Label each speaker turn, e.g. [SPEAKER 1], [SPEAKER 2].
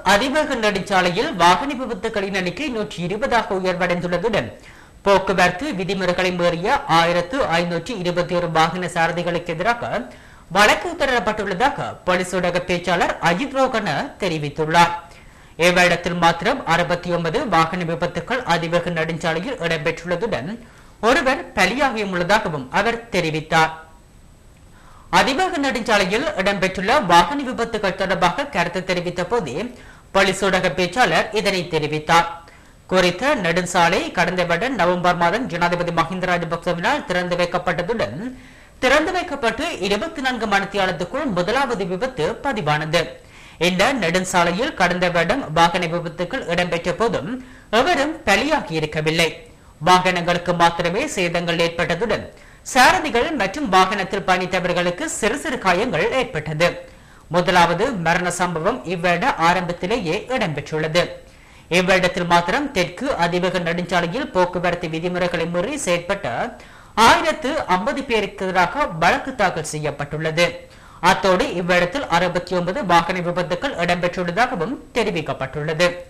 [SPEAKER 1] அதிவேக நெடுஞ்சாலையில் வாகன விபத்துகளின் எண்ணிக்கை நூற்றி இருபதாக உயர்வடைந்துள்ளதுடன் போக்குவரத்து விதிமுறைகளை மீறிய ஆயிரத்து ஐநூற்றி இருபத்தி ஒரு வாகன சாரதிகளுக்கு எதிராக வழக்கு தொடரப்பட்டுள்ளதாக போலீஸ் ஊடக பேச்சாளர் அஜித் ரோகன தெரிவித்துள்ளார் இவ்விடத்தில் மாத்திரம் அறுபத்தி ஒன்பது வாகன விபத்துகள் அதிவேக நெடுஞ்சாலையில் இடம்பெற்றுள்ளதுடன் ஒருவர் பலியாகியும் உள்ளதாகவும் அவர் தெரிவித்தார் அதிவேக நெடுஞ்சாலையில் இடம்பெற்றுள்ள வாகன விபத்துகள் தொடர்பாக கருத்து தெரிவித்த போதே போலீஸ் ஊடக பேச்சாளர் இதனை தெரிவித்தார் குறித்த நெடுஞ்சாலை கடந்த வருடம் நவம்பர் மாதம் ஜனாதிபதி மஹிந்த ராஜபக்சவினால் திறந்து வைக்கப்பட்டதுடன் திறந்து வைக்கப்பட்டு இருபத்தி நான்கு மணித்தியாலத்துக்குள் முதலாவது விபத்து பதிவானது இந்த நெடுஞ்சாலையில் கடந்த வருடம் வாகன விபத்துகள் இடம்பெற்ற போதும் எவரும் பலியாகி இருக்கவில்லை வாகனங்களுக்கு மாத்திரமே சேதங்கள் ஏற்பட்டதுடன் சாரதிகள் மற்றும் வாகனத்தில் பயணித்தவர்களுக்கு சிறு சிறு காயங்கள் ஏற்பட்டது முதலாவது மரண சம்பவம் இவ்வருட ஆரம்பத்திலேயே இடம்பெற்றுள்ளது இவ்வருடத்தில் மாத்திரம் தெற்கு அதிவேக நெடுஞ்சாலையில் போக்குவரத்து விதிமுறைகளை மீறி செயற்பட்ட ஆயிரத்து ஐம்பது பேருக்கு எதிராக வழக்கு தாக்கல் செய்யப்பட்டுள்ளது அத்தோடு இவ்விடத்தில் அறுபத்தி ஒன்பது வாகன விபத்துகள் இடம்பெற்றுள்ளதாகவும் தெரிவிக்கப்பட்டுள்ளது